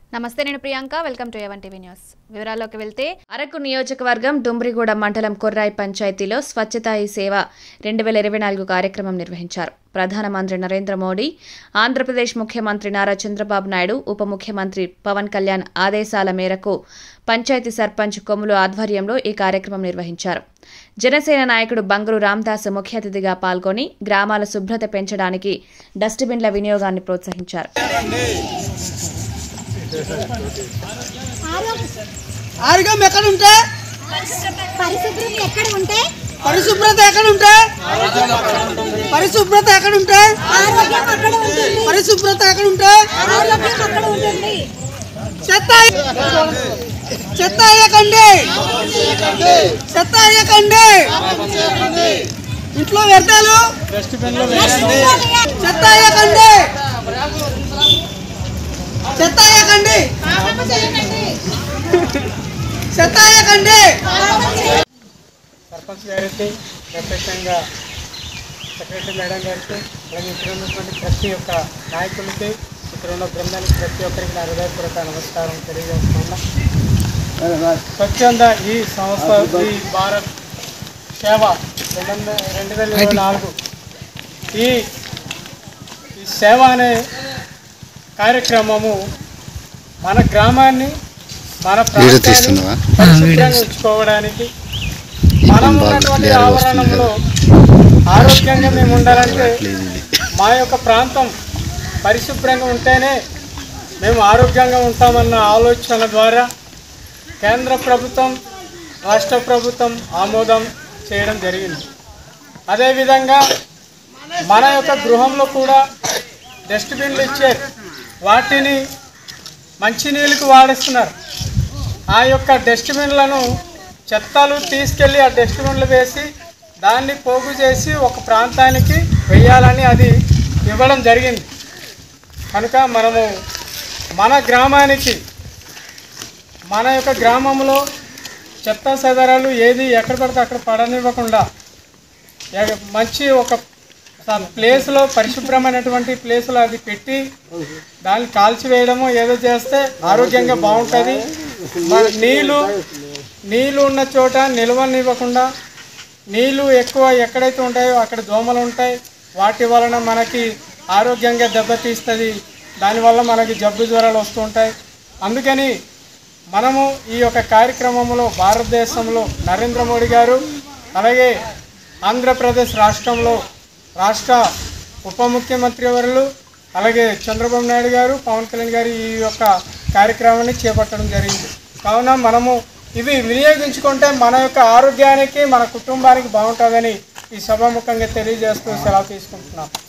నమస్తే నేను Priyanka welcome to ఎవన్ టీవీ న్యూస్ వివరాల్లోకి వెళ్తే అరకు నియోజకవర్గం డుమ్రిగూడ మండలం కొర్రాయి పంచాయతీలో స్వచ్ఛతా ఈ సేవ రెండు వేల ఇరవై నాలుగు కార్యక్రమం నిర్వహించారు ప్రధానమంత్రి నరేంద్ర మోడీ ఆంధ్రప్రదేశ్ ముఖ్యమంత్రి నారా చంద్రబాబు నాయుడు ఉప ముఖ్యమంత్రి పవన్ కళ్యాణ్ ఆదేశాల మేరకు పంచాయతీ సర్పంచ్ కొమ్ములు ఆధ్వర్యంలో ఈ కార్యక్రమం నిర్వహించారు జనసేన నాయకుడు బంగరు రామ్దాస్ ముఖ్య అతిథిగా పాల్గొని గ్రామాల శుభ్రత పెంచడానికి డస్ట్బిన్ల వినియోగాన్ని ప్రోత్సహించారు ఆరోగ్యం ఎక్కడ ఉంటే పరిశుభ్రం ఎక్కడ ఉంటే పరిశుభ్రత ఎక్కడ ఉంటే పరిశుభ్రత ఎక్కడ ఉంటే ఆరోగ్యం అక్కడ ఉంటుంది పరిశుభ్రత ఎక్కడ ఉంటే ఆరోగ్యం అక్కడ ఉంటుంది చెత్త చెత్త అయ్యకండి చెత్త అయ్యకండి ఇంట్లో వ్యర్థాలు చెత్త అయ్యకండి చెత్త అయ్యకండి చెత్త అయ్యకండి సర్పంచ్ గారికి ప్రత్యేకంగా సెక్రటరీ మేడం గారికి అలాగే ఇక్కడ ఉన్నటువంటి ప్రతి ఒక్క నాయకులకి ఇక్కడ ఉన్న బృందానికి ప్రతి ఒక్కరికి నా హృదయపూర్వక నమస్కారం తెలియజేస్తున్నా స్వచ్ఛంద ఈ సంస్థ ఈ భారత్ సేవ రెండు వందల రెండు వేల ఇరవై నాలుగు ఈ ఈ సేవ అనే కార్యక్రమము మన గ్రామాన్ని మన ప్రాంతాన్ని పరిశుభ్రంగా ఉంచుకోవడానికి మనం ఉన్నటువంటి ఆవరణంలో ఆరోగ్యంగా మేము ఉండాలంటే మా యొక్క ప్రాంతం పరిశుభ్రంగా ఉంటేనే మేము ఆరోగ్యంగా ఉంటామన్న ఆలోచన ద్వారా కేంద్ర ప్రభుత్వం రాష్ట్ర ప్రభుత్వం ఆమోదం చేయడం జరిగింది అదేవిధంగా మన యొక్క గృహంలో కూడా డస్ట్బిన్లు ఇచ్చారు వాటిని మంచినీళ్ళకి వాడేస్తున్నారు ఆ యొక్క డస్ట్బిన్లను చెత్తలు తీసుకెళ్ళి ఆ డస్ట్బిన్లు వేసి దాన్ని పోగు చేసి ఒక ప్రాంతానికి వెయ్యాలని అది ఇవ్వడం జరిగింది కనుక మనము మన గ్రామానికి మన యొక్క గ్రామంలో చెత్త చెదరాలు ఏది ఎక్కడ పడితే అక్కడ పడనివ్వకుండా ఎగ- మంచి ఒక స- ప్లేస్లో పరిశుభ్రమైనటువంటి ప్లేస్లో అది పెట్టి దాన్ని కాల్చివేయడము ఏదో చేస్తే ఆరోగ్యంగా బాగుంటుంది మన నీళ్ళు నీళ్ళు ఉన్న చోట నిల్వనివ్వకుండా నీళ్ళు ఎక్కువ ఎక్కడైతే ఉంటాయో అక్కడ దోమలు ఉంటాయి వాటి వలన మనకి ఆరోగ్యంగా దెబ్బతీస్తుంది దానివల్ల మనకి జబ్బు జ్వరాలు వస్తూ ఉంటాయి అందుకని మనము ఈ యొక్క కార్యక్రమంలో భారతదేశంలో నరేంద్ర మోడీ గారు అలాగే ఆంధ్రప్రదేశ్ రాష్ట్రంలో రాష్ట్ర ఉప ముఖ్యమంత్రి వర్యులు అలాగే చంద్రబాబు నాయుడు గారు పవన్ కళ్యాణ్ గారు ఈ యొక్క కార్యక్రమాన్ని చేపట్టడం జరిగింది కావున మనము ఇవి వినియోగించుకుంటే మన యొక్క ఆరోగ్యానికి మన కుటుంబానికి బాగుంటుందని ఈ సభాముఖంగా తెలియజేస్తూ సెలవు తీసుకుంటున్నాం